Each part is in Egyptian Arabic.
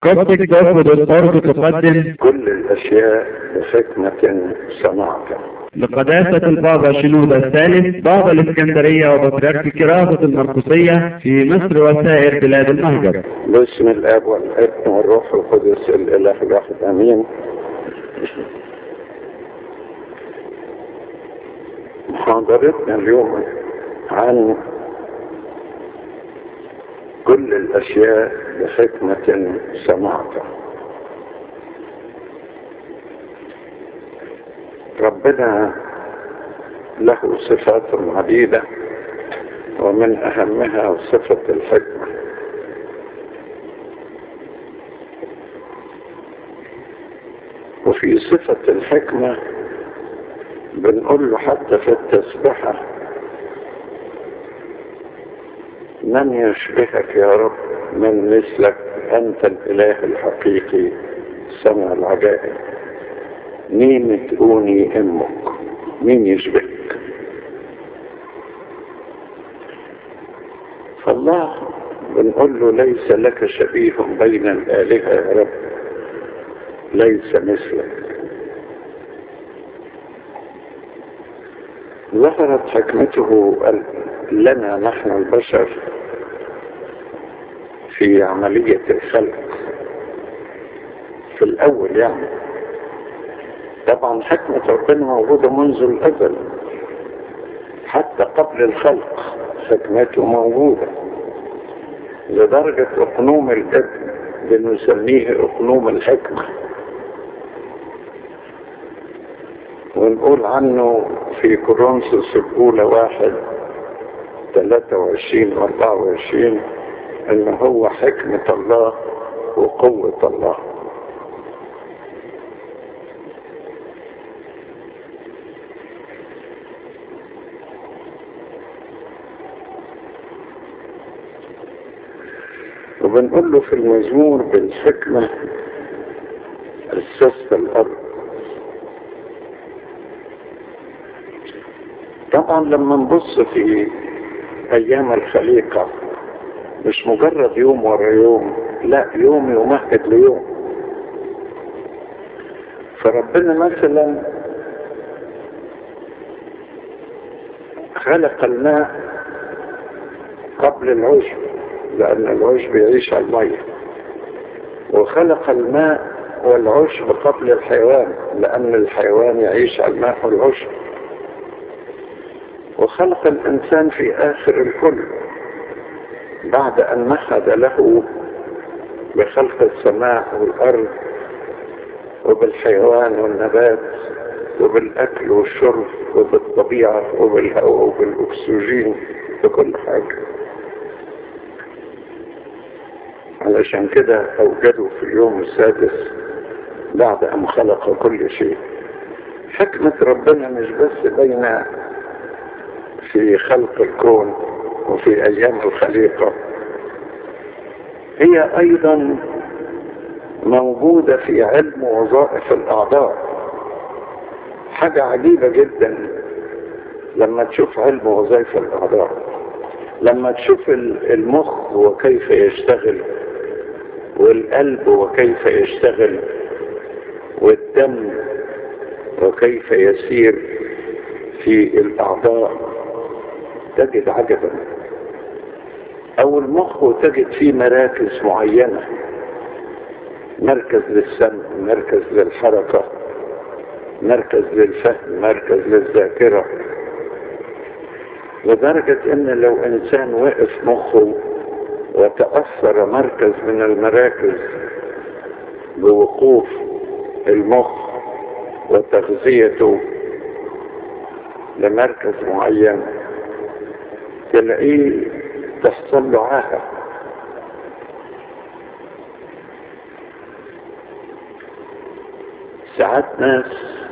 كوبتك دوت دوت تقدم كل الأشياء بحكمة صنعتها لقداسة البابا شنودة الثالث بابا الإسكندرية وبطريرك كرافة المرقسية في مصر وسائر بلاد المهجر باسم الاب والابن والروح القدس الاله الواحد امين محاضرتنا اليوم عن كل الاشياء بحكمة صنعتها ربنا له صفات عديدة ومن اهمها صفة الحكمة وفي صفة الحكمة بنقول له حتى في التسبحة من يشبهك يا رب من مثلك أنت الإله الحقيقي سمع العجائب مين تقوني أمك مين يشبهك فالله بنقول له ليس لك شبيه بين الآلهة يا رب ليس مثلك ظهرت حكمته لنا نحن البشر في عملية الخلق في الأول يعني طبعا حكمة ربنا موجودة منذ الأزل حتى قبل الخلق حكمته موجودة لدرجة أقنوم الابن بنسميه أقنوم الحكمة ونقول عنه في كورنثوس الأولى واحد 23 و 24 إن هو حكمة الله وقوة الله وبنقول له في المزمور بالحكمة أسست الأرض طبعا لما نبص في ايام الخليقة مش مجرد يوم ورا يوم لا يوم يمهد ليوم فربنا مثلا خلق الماء قبل العشب لان العشب يعيش على المية وخلق الماء والعشب قبل الحيوان لان الحيوان يعيش على الماء والعشب وخلق الإنسان في آخر الكل بعد أن مهد له بخلق السماء والأرض وبالحيوان والنبات وبالأكل والشرب وبالطبيعة وبالهواء وبالأكسجين بكل حاجة علشان كده أوجدوا في اليوم السادس بعد أن خلق كل شيء حكمة ربنا مش بس بين في خلق الكون وفي ايام الخليقة هي ايضا موجودة في علم وظائف الاعضاء حاجة عجيبة جدا لما تشوف علم وظائف الاعضاء لما تشوف المخ وكيف يشتغل والقلب وكيف يشتغل والدم وكيف يسير في الاعضاء تجد عجبا او المخ تجد فيه مراكز معينة مركز للسمع مركز للحركة مركز للفهم مركز للذاكرة لدرجة ان لو انسان وقف مخه وتأثر مركز من المراكز بوقوف المخ وتغذيته لمركز معين تلاقيه تحصل له عاهة ساعات ناس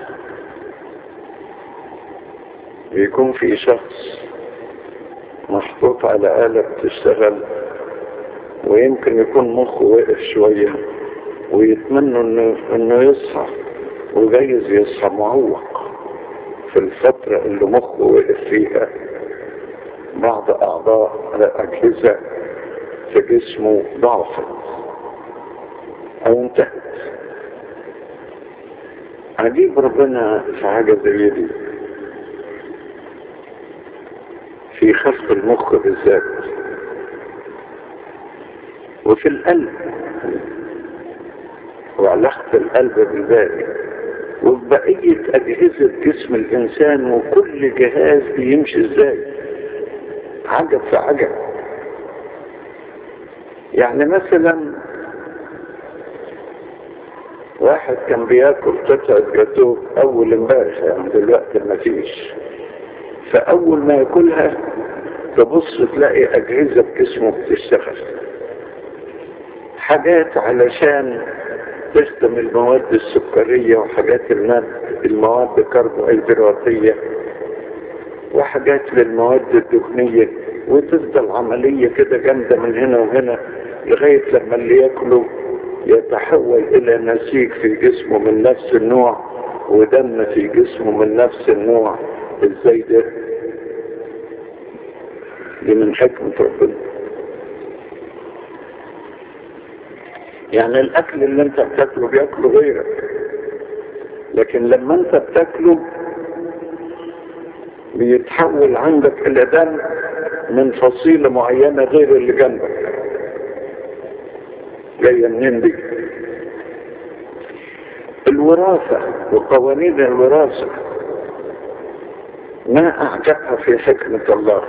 بيكون في شخص محطوط على آلة بتشتغل ويمكن يكون مخه وقف شوية ويتمنوا انه, إنه يصحى وجايز يصحى معوق في الفترة اللي مخه وقف فيها بعض أعضاء الأجهزة في جسمه ضعفت او انتهت عجيب ربنا في حاجة زي دي في خلق المخ بالذات وفي القلب وعلاقة القلب بالباقي وبقية أجهزة جسم الإنسان وكل جهاز بيمشي إزاي عجب في عجب يعني مثلا واحد كان بياكل قطعة جاتوه أول امبارح يعني دلوقتي ما فيش فأول ما ياكلها تبص تلاقي أجهزة بجسمه بتشتغل حاجات علشان تخدم المواد السكرية وحاجات الماد المواد الكربوهيدراتية وحاجات للمواد الدهنية وتفضل عملية كده جامدة من هنا وهنا لغاية لما اللي ياكله يتحول إلى نسيج في جسمه من نفس النوع ودم في جسمه من نفس النوع ازاي ده دي من حكمة ربنا يعني الاكل اللي انت بتاكله بياكله غيرك لكن لما انت بتاكله بيتحول عندك الى دم من فصيلة معينة غير اللي جنبك جاية منين دي الوراثة وقوانين الوراثة ما أعجبها في حكمة الله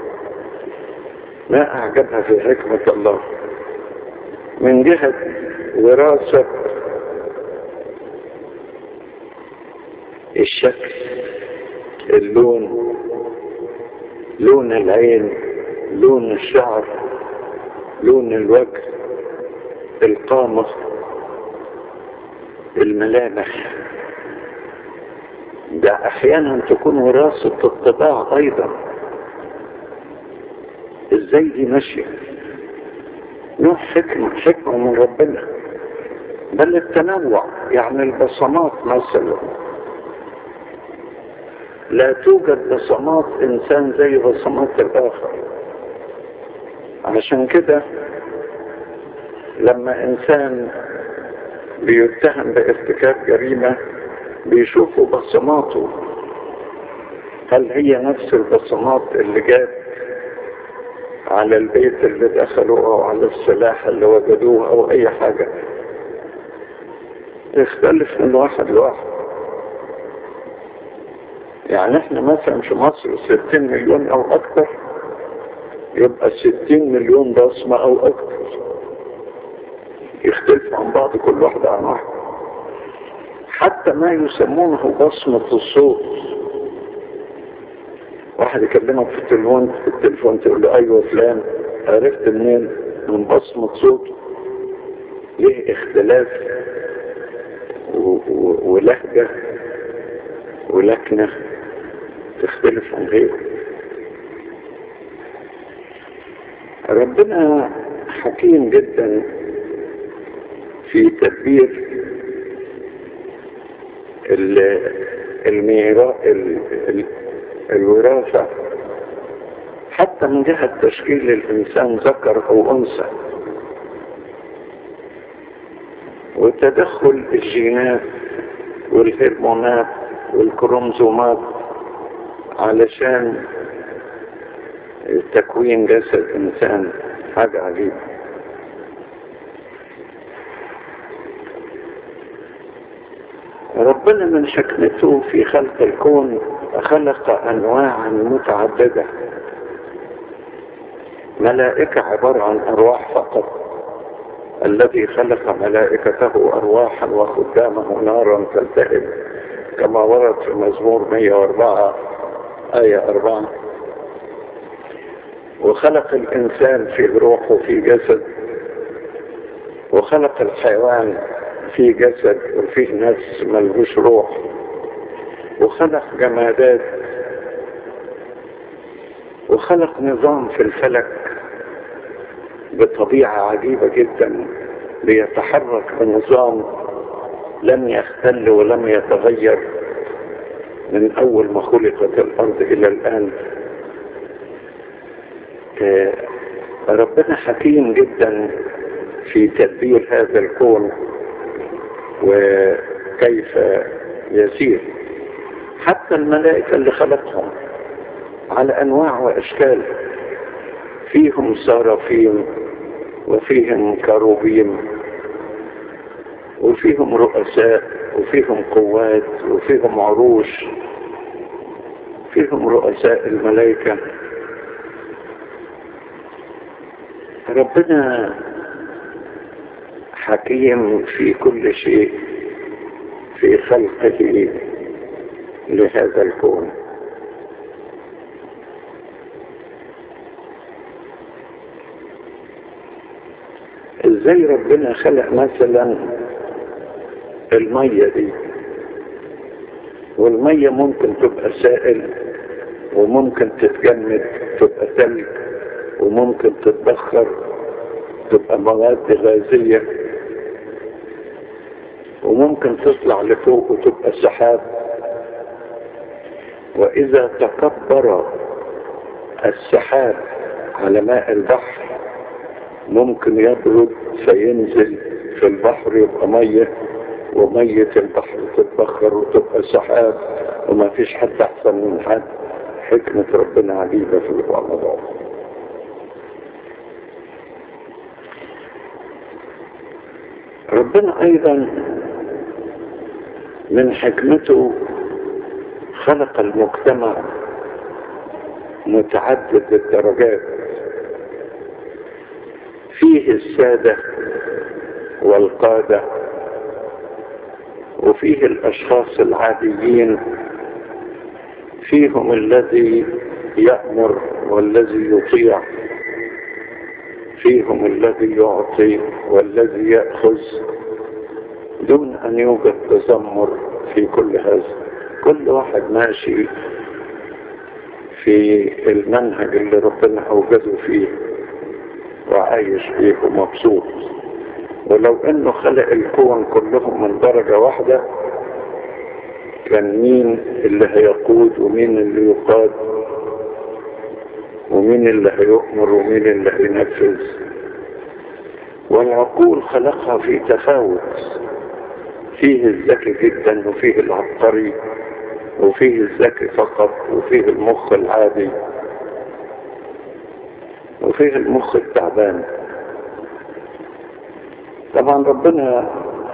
ما أعجبها في حكمة الله من جهة وراثة الشكل اللون لون العين لون الشعر لون الوجه القامة الملامح ده احيانا تكون وراثة الطباع ايضا ازاي دي ماشية نوع حكمة حكمة من ربنا بل التنوع يعني البصمات مثلا لا توجد بصمات انسان زي بصمات الاخر عشان كده لما انسان بيتهم بارتكاب جريمة بيشوفوا بصماته هل هي نفس البصمات اللي جات على البيت اللي دخلوه او على السلاح اللي وجدوه او اي حاجة تختلف من واحد لواحد يعني احنا مثلا في مصر 60 مليون او اكتر يبقى 60 مليون بصمة او اكتر يختلف عن بعض كل واحد عن واحد حتى ما يسمونه بصمة الصوت واحد يكلمك في التليفون في التليفون تقول له ايوه فلان عرفت منين من بصمة صوته ليه اختلاف ولهجة ولكنة تختلف عن غيره ربنا حكيم جدا في تدبير الميراث الوراثة حتى من جهة تشكيل الإنسان ذكر أو أنثى وتدخل الجينات والهرمونات والكروموزومات علشان تكوين جسد إنسان حاجة عجيبة ربنا من حكمته في خلق الكون خلق أنواعا متعددة ملائكة عبارة عن أرواح فقط الذي خلق ملائكته أرواحا وخدامه نارا تلتهب كما ورد في مزمور 104 آية 4 وخلق الإنسان في روحه في جسد وخلق الحيوان في جسد وفيه نفس ملهوش روح وخلق جمادات وخلق نظام في الفلك بطبيعة عجيبة جدا ليتحرك بنظام لم يختل ولم يتغير من أول ما خلقت الأرض إلى الآن ربنا حكيم جدا في تدبير هذا الكون وكيف يسير حتى الملائكة اللي خلقهم على أنواع وأشكال فيهم صرافيم وفيهم كروبيم وفيهم رؤساء وفيهم قوات وفيهم عروش فيهم رؤساء الملائكة ربنا حكيم في كل شيء في خلقه لهذا الكون ازاي ربنا خلق مثلا المية دي والمية ممكن تبقى سائل وممكن تتجمد تبقى ثلج وممكن تتبخر تبقى مواد غازية وممكن تطلع لفوق وتبقى سحاب وإذا تكبر السحاب على ماء البحر ممكن يبرد فينزل في البحر يبقى مية ومية البحر تتبخر وتبقى سحاب وما فيش حد أحسن من حد حكمة ربنا عجيبة في الموضوع ربنا أيضا من حكمته خلق المجتمع متعدد الدرجات فيه السادة والقادة وفيه الأشخاص العاديين فيهم الذي يأمر والذي يطيع فيهم الذي يعطي والذي يأخذ دون أن يوجد تذمر في كل هذا كل واحد ماشي في المنهج اللي ربنا أوجده فيه وعايش فيه ومبسوط ولو انه خلق الكون كلهم من درجة واحدة كان مين اللي هيقود ومين اللي يقاد ومين اللي هيؤمر ومين اللي هينفذ والعقول خلقها في تفاوت فيه الذكي جدا وفيه العبقري وفيه الذكي فقط وفيه المخ العادي وفيه المخ التعبان طبعا ربنا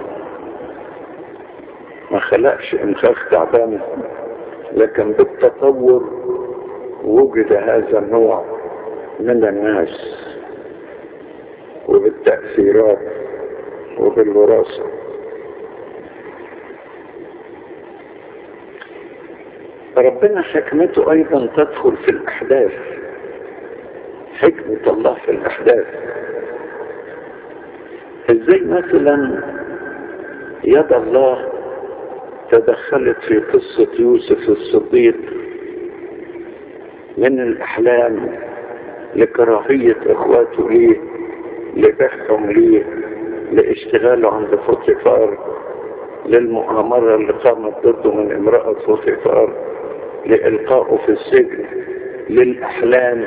ما خلقش انخاخ تعبان لكن بالتطور وجد هذا النوع من الناس وبالتأثيرات وبالوراثة ربنا حكمته أيضا تدخل في الأحداث حكمة الله في الأحداث ازاي مثلا يد الله تدخلت في قصة يوسف الصديق من الأحلام لكراهية إخواته ليه لبحثهم ليه لاشتغاله عند فوتيفار للمؤامرة اللي قامت ضده من امرأة فوتيفار لإلقائه في السجن للأحلام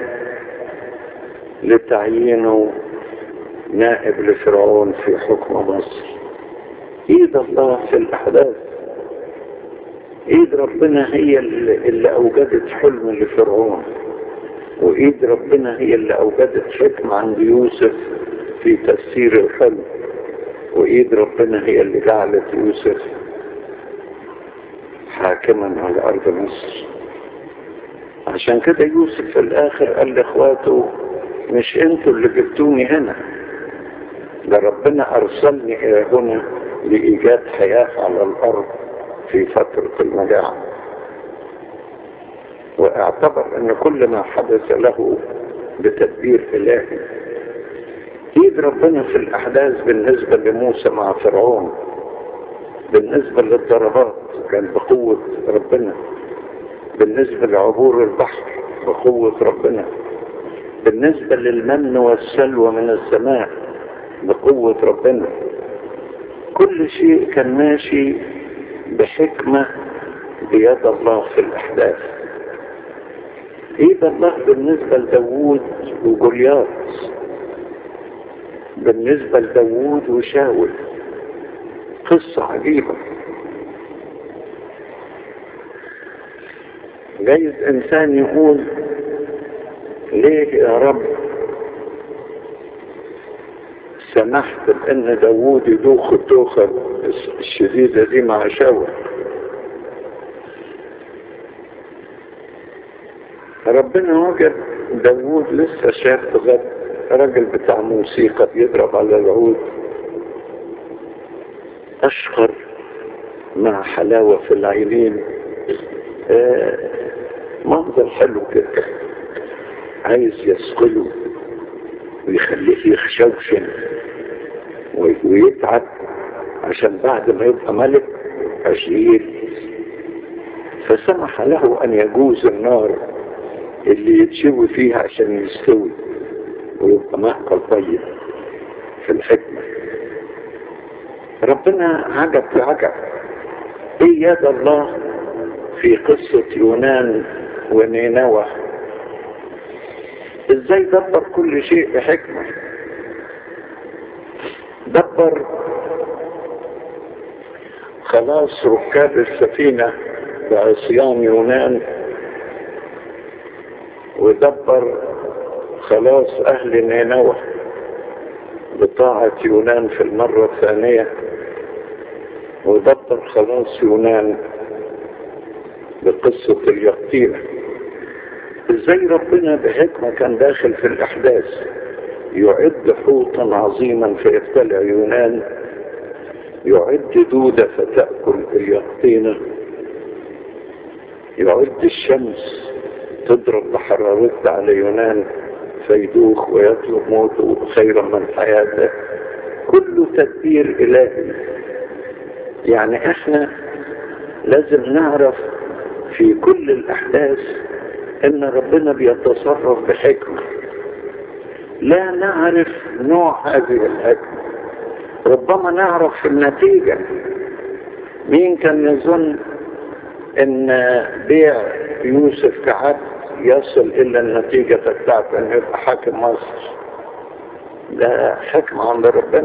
لتعيينه نائب لفرعون في حكم مصر ايد الله في الاحداث ايد ربنا هي اللي اوجدت حلم لفرعون وايد ربنا هي اللي اوجدت حكمة عند يوسف في تفسير الحلم وايد ربنا هي اللي جعلت يوسف حاكما على ارض مصر عشان كده يوسف في الاخر قال لاخواته مش انتوا اللي جبتوني هنا ده ربنا ارسلني الى هنا لايجاد حياة على الارض في فترة المجاعة واعتبر ان كل ما حدث له بتدبير الهي ايد ربنا في الاحداث بالنسبة لموسى مع فرعون بالنسبة للضربات كان بقوة ربنا بالنسبة لعبور البحر بقوة ربنا بالنسبة للمن والسلوى من السماء بقوة ربنا كل شيء كان ماشي بحكمة بيد الله في الأحداث ايد الله بالنسبة لداوود وجوليات بالنسبة لداوود وشاول قصة عجيبة جايز انسان يقول ليه يا رب سمحت بان داوود يدوخ الدوخة الشديدة دي مع شاول ربنا وجد داوود لسه شاب غد راجل بتاع موسيقى بيضرب على العود اشقر مع حلاوة في العينين آه منظر حلو كده عايز يسقله ويخليه يخشوشن ويتعب عشان بعد ما يبقى ملك عشير فسمح له ان يجوز النار اللي يتشوي فيها عشان يستوي ويبقى مأكل طيب في الحكمة ربنا عجب في عجب ايه يد الله في قصة يونان ونينوى ازاي دبر كل شيء بحكمة دبر خلاص ركاب السفينة بعصيان يونان ودبر خلاص اهل نينوى بطاعة يونان في المرة الثانية ودبر خلاص يونان بقصة اليقطينة ازاي ربنا بحكمة كان داخل في الاحداث يعد حوتا عظيما فيبتلع يونان يعد دودة فتأكل اليقطينة يعد الشمس تضرب بحرارتها على يونان فيدوخ ويطلب موته خيرا من حياته كله تدبير إلهي يعني احنا لازم نعرف في كل الأحداث ان ربنا بيتصرف بحكمة لا نعرف نوع هذه الحكمة ربما نعرف في النتيجة مين كان يظن ان بيع يوسف كعبد يصل الى النتيجة بتاعت ان يبقى حاكم مصر ده حكمة عند ربنا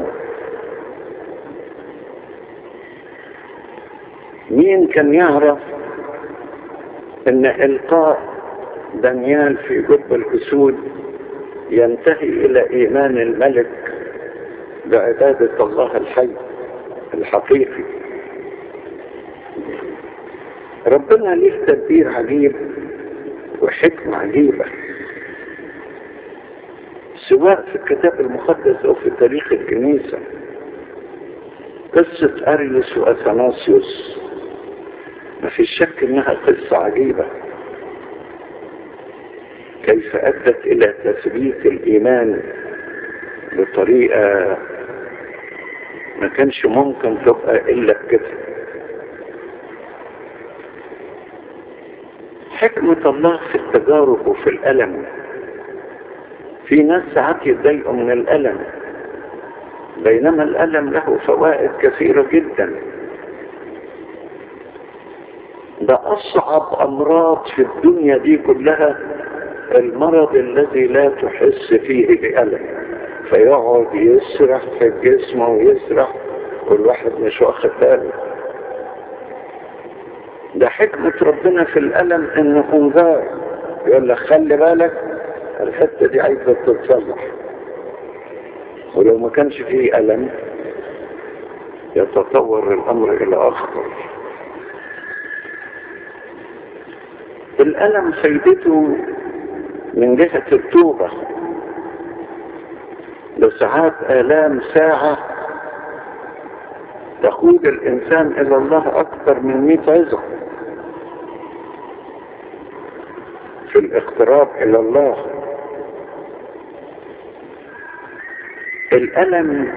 مين كان يعرف ان القاء دانيال في جب الاسود ينتهي الى ايمان الملك بعبادة الله الحي الحقيقي ربنا ليه تدبير عجيب وحكمة عجيبة سواء في الكتاب المقدس او في تاريخ الكنيسة قصة اريوس واثناسيوس ما في شك انها قصة عجيبة كيف ادت الى تثبيت الايمان بطريقة ما كانش ممكن تبقى الا بكده حكمة الله في التجارب وفي الألم في ناس ساعات يتضايقوا من الألم بينما الألم له فوائد كثيرة جدا ده أصعب أمراض في الدنيا دي كلها المرض الذي لا تحس فيه بألم فيقعد يسرح في الجسم ويسرح والواحد مش واخد باله ده حكمة ربنا في الألم إنه انذار يقول لك خلي بالك الحتة دي عايزة تتصلح ولو ما كانش فيه ألم يتطور الأمر إلى أخطر الألم فايدته من جهة التوبة لساعات آلام ساعة تقود الإنسان إلى الله أكثر من مئة عزة في الاقتراب إلى الله الألم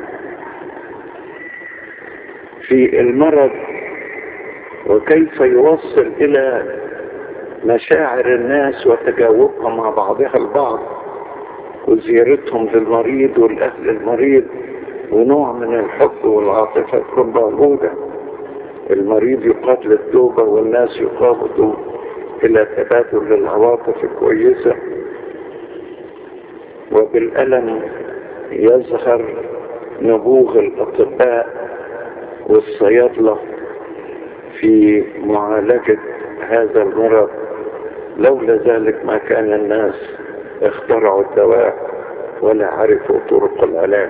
في المرض وكيف يوصل إلى مشاعر الناس وتجاوبها مع بعضها البعض وزيارتهم للمريض والأهل المريض ونوع من الحب والعاطفة تكون موجودة المريض يقاد للتوبة والناس يقابضوا إلى تبادل للعواطف الكويسة وبالألم يظهر نبوغ الأطباء والصيادلة في معالجة هذا المرض لولا ذلك ما كان الناس اخترعوا الدواء ولا عرفوا طرق العلاج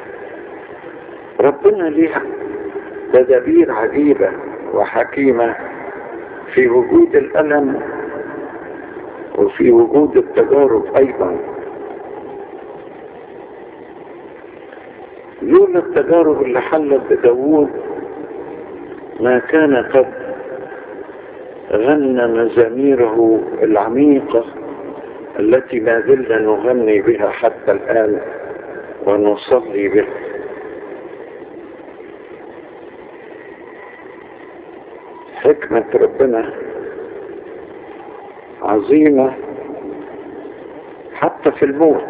ربنا ليه تدابير عجيبة وحكيمة في وجود الألم وفي وجود التجارب أيضا لولا التجارب اللي حلت بداوود ما كان قد غنى مزاميره العميقة التي ما زلنا نغني بها حتى الآن ونصلي بها حكمة ربنا عظيمة حتى في الموت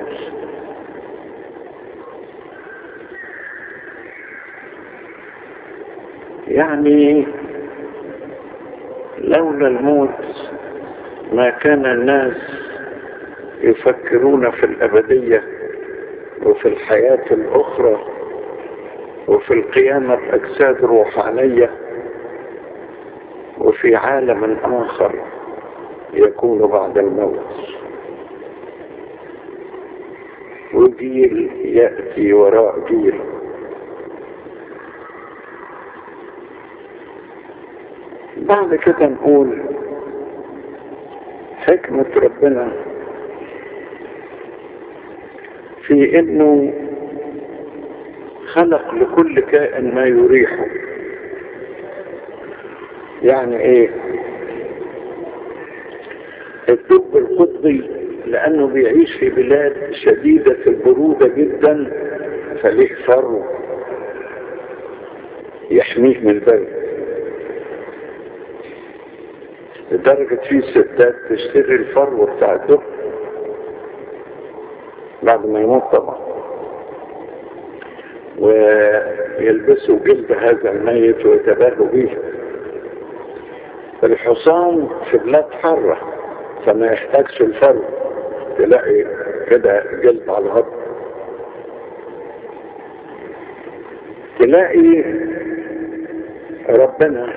يعني لولا الموت ما كان الناس يفكرون في الأبدية وفي الحياة الأخرى وفي القيامة بأجساد روحانية وفي عالم آخر يكون بعد الموت وجيل يأتي وراء جيل بعد كده نقول حكمة ربنا في انه خلق لكل كائن ما يريحه يعني ايه الدب القطبي لانه بيعيش في بلاد شديدة البرودة جدا فليه فرو يحميه من البرد لدرجة في ستات تشتري الفرو بتاع الدب بعد ما يموت طبعا ويلبسوا جلد هذا الميت ويتباهوا به الحصان في بلاد حرة فما يحتاجش الفرو تلاقي كده جلد على الهضم تلاقي ربنا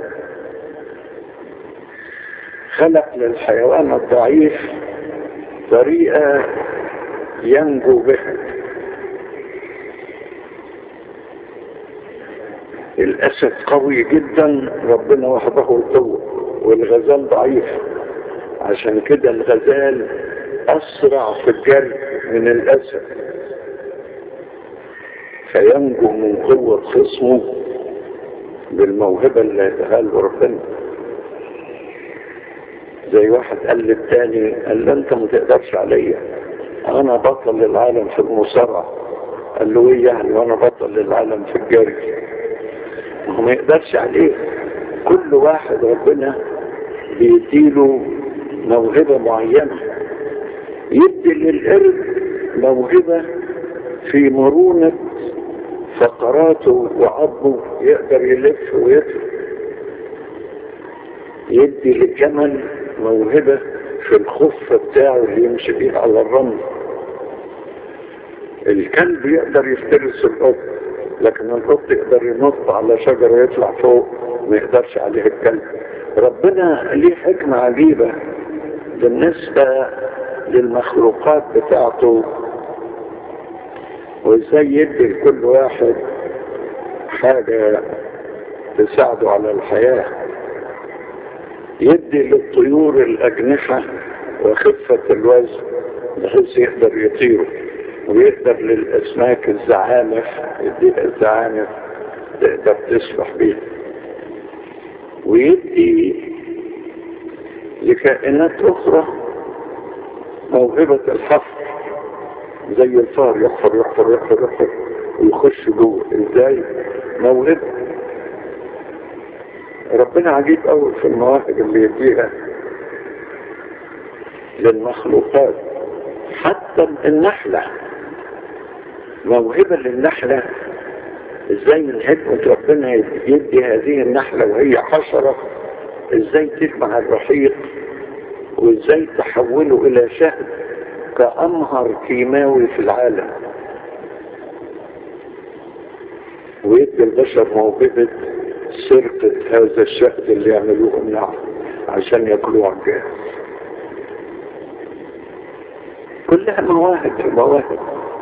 خلق للحيوان الضعيف طريقة ينجو بها الأسد قوي جدا ربنا وحده القوة والغزال ضعيف عشان كده الغزال أسرع في الجري من الأسد فينجو من قوة خصمه بالموهبة اللي اداها له ربنا زي واحد قال للتاني قال له انت ما تقدرش عليا انا بطل للعالم في المصارعة قال له ايه يعني وانا بطل للعالم في الجري هو ما يقدرش عليه كل واحد ربنا بيديله موهبة معينة يدي للقرد موهبة في مرونة فقراته وعظمه يقدر يلف ويطلع يدي للجمل موهبة في الخف بتاعه اللي يمشي بيه على الرمل الكلب يقدر يفترس القط لكن القط يقدر ينط على شجرة يطلع فوق ما يقدرش عليه الكلب ربنا ليه حكمة عجيبة بالنسبة للمخلوقات بتاعته وازاي يدي لكل واحد حاجة تساعده على الحياة يدي للطيور الأجنحة وخفة الوزن بحيث يقدر يطيروا ويقدر للأسماك الزعانف يديها الزعانف تقدر تسبح بيها ويدي لكائنات أخرى موهبة الحفر زي الفار يحفر يحفر يحفر يحفر ويخش جوه ازاي موهبة ربنا عجيب قوي في المواهب اللي يديها للمخلوقات حتى النحلة موهبة للنحلة ازاي من حكمة ربنا يدي هذه النحلة وهي حشرة ازاي تجمع الرحيق وازاي تحوله الى شهد كأمهر كيماوي في العالم ويدي البشر موهبة سرقة هذا الشهد اللي يعملوه النعم عشان ياكلوه على الجاهز كلها مواهب مواهب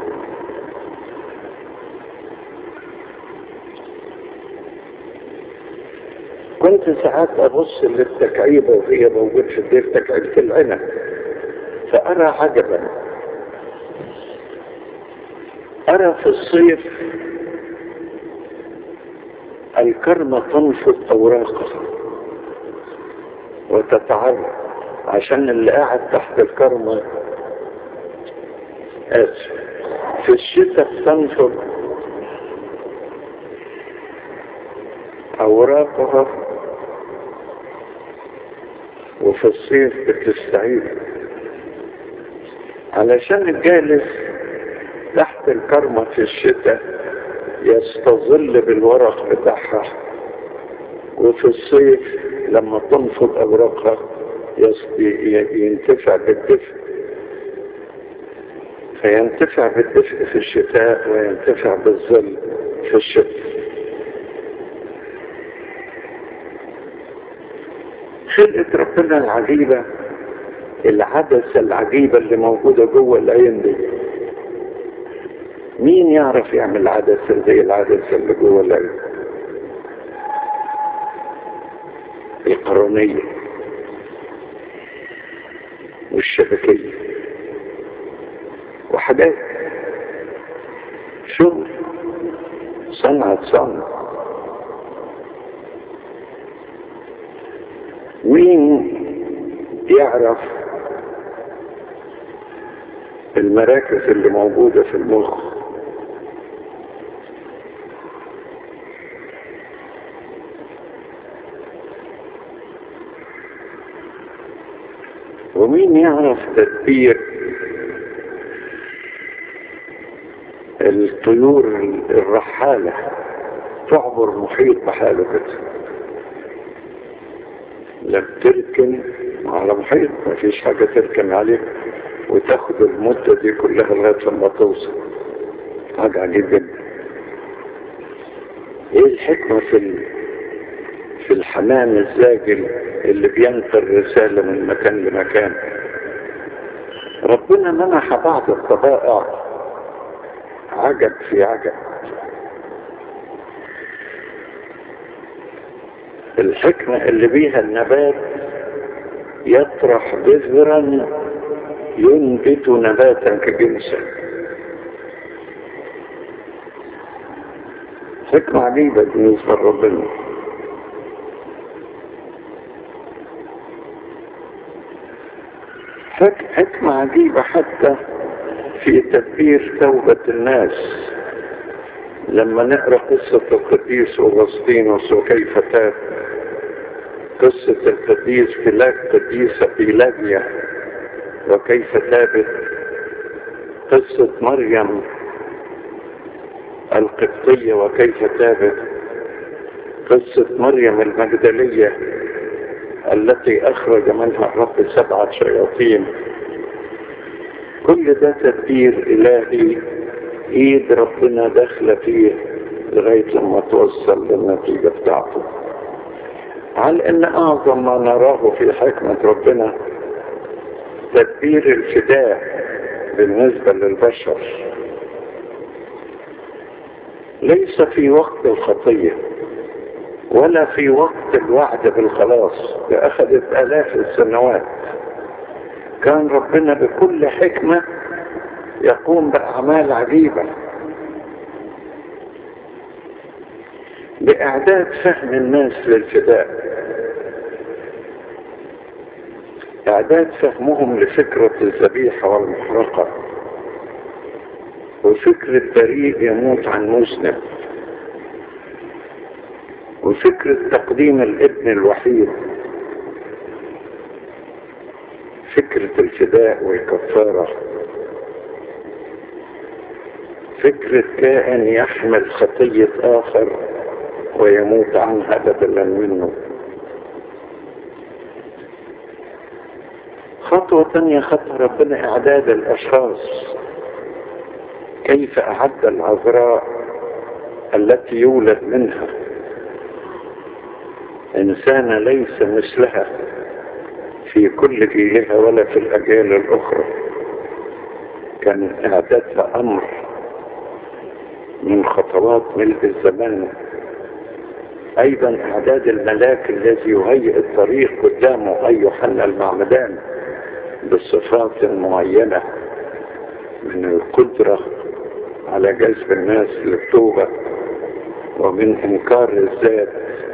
كنت ساعات ابص للتكعيبة وهي موجود في الدير تكعيبة العنب فارى عجبا ارى في الصيف الكرمة تنفض اوراقها وتتعرض عشان اللي قاعد تحت الكرمة اسف في الشتاء تنفض اوراقها وفي الصيف بتستعيد علشان الجالس تحت الكرمة في الشتاء يستظل بالورق بتاعها وفي الصيف لما تنفض اوراقها ينتفع بالدفء فينتفع بالدفء في الشتاء وينتفع بالظل في الشتاء خلقة ربنا العجيبة العدسة العجيبة اللي موجودة جوه العين دي مين يعرف يعمل عدسة زي العدسة اللي جوه العين القرنية والشبكية وحاجات شغل صنعة صنع مين يعرف المراكز اللي موجودة في المخ ومين يعرف تدبير الطيور الرحالة تعبر محيط بحاله كده لا بتركن على محيط ما فيش حاجة تركن عليه وتاخد المدة دي كلها لغاية لما توصل حاجة عجيب جدا ايه الحكمة في ال... في الحمام الزاجل اللي بينقل رسالة من مكان لمكان ربنا منح بعض الطبائع عجب في عجب الحكمة اللي بيها النبات يطرح بذرا ينبت نباتا كجنسه حكمة عجيبة بالنسبة لربنا حكمة عجيبة حتى في تدبير توبة الناس لما نقرأ قصة القديس أغسطينوس وكيف تاب قصة القديس فلاك قديسة بيلاجيا وكيف تابت قصة مريم القبطية وكيف تابت قصة مريم المجدلية التي أخرج منها الرب سبعة شياطين كل ده تدبير إلهي إيد ربنا داخلة فيه لغاية لما توصل للنتيجة بتاعته على أن أعظم ما نراه في حكمة ربنا تدبير الفداء بالنسبة للبشر ليس في وقت الخطية ولا في وقت الوعد بالخلاص أخذت آلاف السنوات كان ربنا بكل حكمة يقوم بأعمال عجيبة بإعداد فهم الناس للفداء إعداد فهمهم لفكرة الذبيحة والمحرقة وفكرة بريء يموت عن مذنب وفكرة تقديم الابن الوحيد فكرة الفداء والكفارة فكرة كائن يحمل خطية آخر ويموت عنها بدلا منه خطوة تانية خطوة ربنا إعداد الأشخاص كيف أعد العذراء التي يولد منها إنسانة ليس مثلها في كل جيلها ولا في الأجيال الأخرى كان إعدادها أمر من خطوات ملء الزمان أيضا إعداد الملاك الذي يهيئ الطريق قدامه أي يوحنا المعمدان بصفات معينة من القدرة على جذب الناس للتوبة ومن إنكار الذات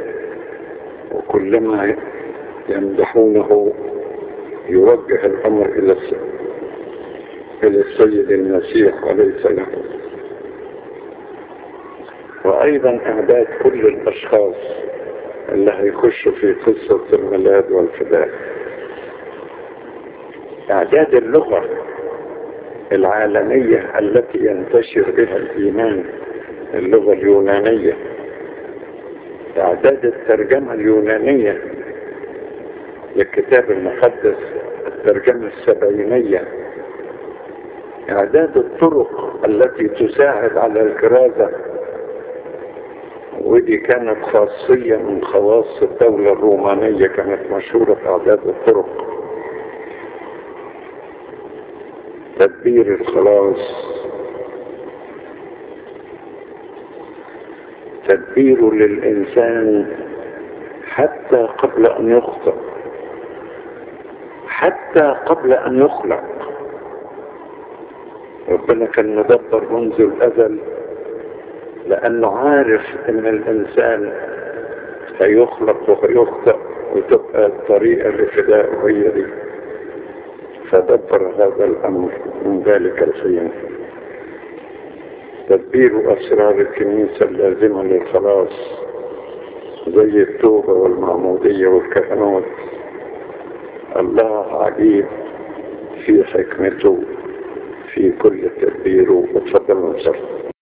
وكلما يمدحونه يوجه الأمر إلى إلى السيد المسيح وليس له وأيضا إعداد كل الأشخاص اللي هيخشوا في قصة الميلاد والفداء إعداد اللغة العالمية التي ينتشر بها الإيمان اللغة اليونانية إعداد الترجمة اليونانية للكتاب المقدس الترجمة السبعينية إعداد الطرق التي تساعد على الكرازة ودي كانت خاصية من خواص الدولة الرومانية كانت مشهورة في إعداد الطرق تدبير الخلاص تدبير للإنسان حتى قبل أن يخطئ حتى قبل أن يخلق ربنا كان مدبر منذ الأزل لأنه عارف أن الإنسان هيخلق وهيخطئ وتبقى الطريقة لفداء هي دي فدبر هذا الأمر من ذلك الحين تدبير أسرار الكنيسة اللازمة للخلاص زي التوبة والمعمودية والكهنوت الله عجيب في حكمته في كل تدبيره وتفضل نصر